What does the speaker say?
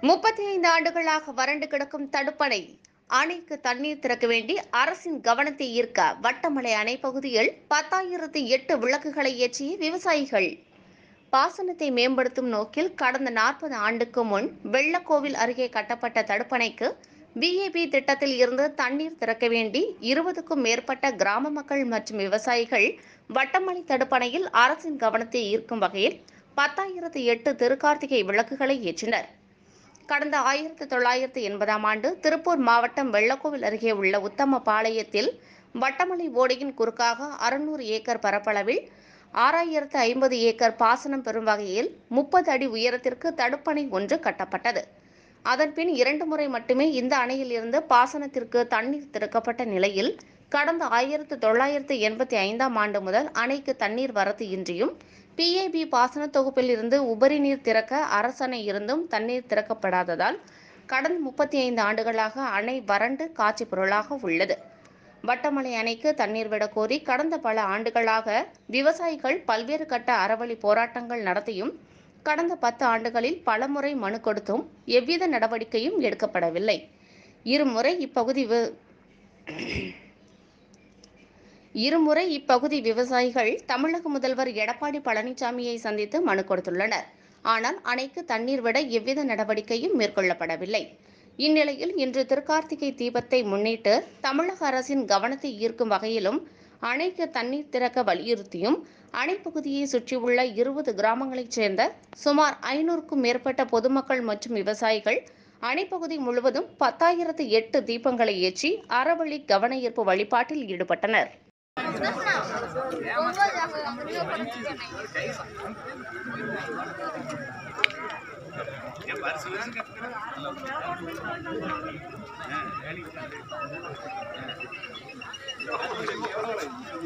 முப்பத்தி ஐந்து ஆண்டுகளாக வறண்டு கிடக்கும் தடுப்பணை அணைக்கு தண்ணீர் திறக்க வேண்டி அரசின் கவனத்தை ஈர்க்க வட்டமலை அணை பகுதியில் பத்தாயிரத்து எட்டு விளக்குகளை ஏற்றிய விவசாயிகள் பாசனத்தை மேம்படுத்தும் நோக்கில் கடந்த நாற்பது ஆண்டுக்கு முன் வெள்ளக்கோவில் அருகே கட்டப்பட்ட தடுப்பணைக்கு பிஏபி திட்டத்தில் இருந்து தண்ணீர் திறக்க வேண்டி இருபதுக்கும் மேற்பட்ட கிராம மக்கள் மற்றும் விவசாயிகள் வட்டமலை தடுப்பணையில் அரசின் கவனத்தை ஈர்க்கும் வகையில் பத்தாயிரத்து எட்டு திருக்கார்த்திகை விளக்குகளை ஏற்றினர் கடந்த ஆயிரத்தி தொள்ளாயிரத்தி எண்பதாம் ஆண்டு திருப்பூர் மாவட்டம் வெள்ளக்கோவில் அருகே உள்ள உத்தமபாளையத்தில் வட்டமலை ஓடையின் குறுக்காக அறுநூறு ஏக்கர் பரப்பளவில் ஆறாயிரத்து ஐம்பது ஏக்கர் பாசனம் பெறும் வகையில் முப்பது அடி உயரத்திற்கு தடுப்பணை ஒன்று கட்டப்பட்டது அதன்பின் இரண்டு முறை மட்டுமே இந்த அணையில் இருந்து பாசனத்திற்கு தண்ணீர் திறக்கப்பட்ட நிலையில் கடந்த ஆயிரத்து தொள்ளாயிரத்து எண்பத்தி ஐந்தாம் ஆண்டு முதல் அணைக்கு தண்ணீர் வரத்து இன்றியும் பிஏபி பாசன தொகுப்பில் இருந்து உபரி நீர் திறக்க அரசணை இருந்தும் தண்ணீர் திறக்கப்படாததால் கடந்த முப்பத்தி ஐந்து ஆண்டுகளாக அணை வறண்டு காட்சி பொருளாக உள்ளது வட்டமலை அணைக்கு தண்ணீர் விட கோரி கடந்த பல ஆண்டுகளாக விவசாயிகள் பல்வேறு கட்ட அறவழி போராட்டங்கள் நடத்தியும் கடந்த பத்து ஆண்டுகளில் பலமுறை மனு கொடுத்தும் எவ்வித நடவடிக்கையும் எடுக்கப்படவில்லை இருமுறை இப்பகுதி வி- இருமுறை இப்பகுதி விவசாயிகள் தமிழக முதல்வர் எடப்பாடி பழனிசாமியை சந்தித்து மனு கொடுத்துள்ளனர் ஆனால் அணைக்கு தண்ணீர் விட எவ்வித நடவடிக்கையும் மேற்கொள்ளப்படவில்லை இந்நிலையில் இன்று திருக்கார்த்திகை தீபத்தை முன்னிட்டு தமிழக அரசின் கவனத்தை ஈர்க்கும் வகையிலும் அணைக்கு தண்ணீர் திறக்க வலியுறுத்தியும் அணைப்பகுதியை சுற்றியுள்ள இருபது கிராமங்களைச் சேர்ந்த சுமார் ஐநூறுக்கும் மேற்பட்ட பொதுமக்கள் மற்றும் விவசாயிகள் அணைப்பகுதி முழுவதும் பத்தாயிரத்து எட்டு தீபங்களை ஏற்றி அறவழி கவன ஈர்ப்பு வழிபாட்டில் ஈடுபட்டனர் வேலைக்கு